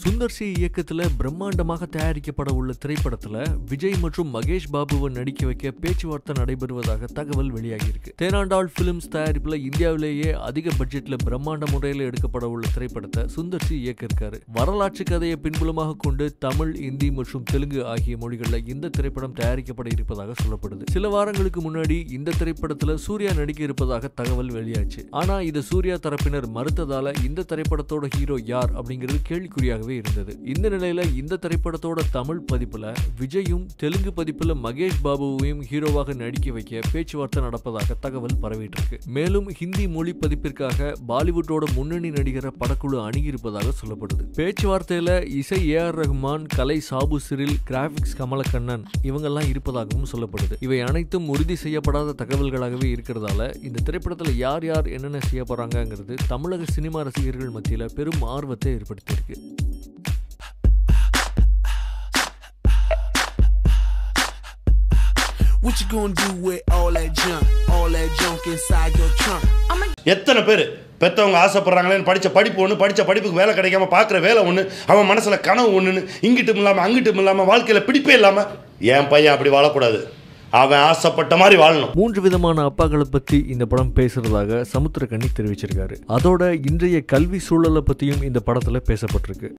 Sundar C இயக்கத்துல பிரம்மாண்டமாக தயாரிக்கப்பட உள்ள திரைப்படத்துல விஜய் மற்றும் மகேஷ் பாபுவை நடிக்க வைக்க பேச்சுவார்த்தை நடைபெறுவதாக தகவல் வெளியாகியிருக்கு தேனாண்டாள் பிலிம்ஸ் தயாரிப்புல இந்தியாவிலேயே அதிக பட்ஜெட்ல பிரம்மாண்ட முறையில் எடுக்கப்பட உள்ள திரைப்படத்தை சுந்தர் சி இயக்க இருக்காரு வரலாற்று கதையை பின்புலமாக கொண்டு தமிழ் இந்தி மற்றும் தெலுங்கு ஆகிய மொழிகளில் இந்த திரைப்படம் தயாரிக்கப்பட இருப்பதாக சொல்லப்படுது சில வாரங்களுக்கு முன்னாடி இந்த திரைப்படத்துல சூர்யா நடிக்க இருப்பதாக தகவல் வெளியாச்சு ஆனா இது சூர்யா தரப்பினர் மறுத்ததால இந்த திரைப்படத்தோட ஹீரோ யார் அப்படிங்கிறது கேள்விக்குறியாகவே இருந்தது இந்த நிலையில இந்த திரைப்படத்தோட தமிழ் பதிப்புல விஜயும் தெலுங்கு பதிப்புல மகேஷ் பாபுவையும் ஹீரோவாக நடிக்க வைக்க பேச்சுவார்த்தை நடப்பதாக தகவல் பரவிட்டு இருக்கு மேலும் ஹிந்தி மொழி பதிப்பிற்காக பாலிவுட்டோட முன்னணி நடிகரை படக்குழு அணுகியிருப்பதாக சொல்லப்படுது பேச்சுவார்த்தையில இசை ஏ ஆர் ரஹ்மான் கலை சாபு சிறில் கிராபிக்ஸ் கமலக்கண்ணன் இவங்கெல்லாம் இருப்பதாகவும் சொல்லப்படுது இவை அனைத்தும் உறுதி செய்யப்படாத தகவல்களாகவே இருக்கிறதால இந்த திரைப்படத்துல யார் யார் என்னென்ன செய்ய போறாங்கங்கிறது தமிழக சினிமா ரசிகர்கள் மத்தியில பெரும் ஆர்வத்தை ஏற்படுத்தியிருக்கு What you gonna do with all that junk? All that junk inside your trunk? I'ma எத்தனை பேர் பெற்றவங்க ஆசைப்படுறாங்களேன்னு படித்த படிப்பு ஒன்று படித்த படிப்புக்கு வேலை கிடைக்காம பார்க்குற வேலை ஒன்று அவன் மனசில் கனவு ஒன்றுன்னு இங்கிட்டும் இல்லாமல் அங்கிட்டும் இல்லாமல் வாழ்க்கையில் பிடிப்பே இல்லாமல் என் பையன் அப்படி வாழக்கூடாது அவன் ஆசைப்பட்ட மாதிரி வாழணும் மூன்று விதமான அப்பாக்களை பத்தி இந்த படம் பேசுறதாக சமுத்திரக்கண்ணி தெரிவிச்சிருக்காரு அதோட இன்றைய கல்வி சூழலை பத்தியும் இந்த படத்துல பேசப்பட்டிருக்கு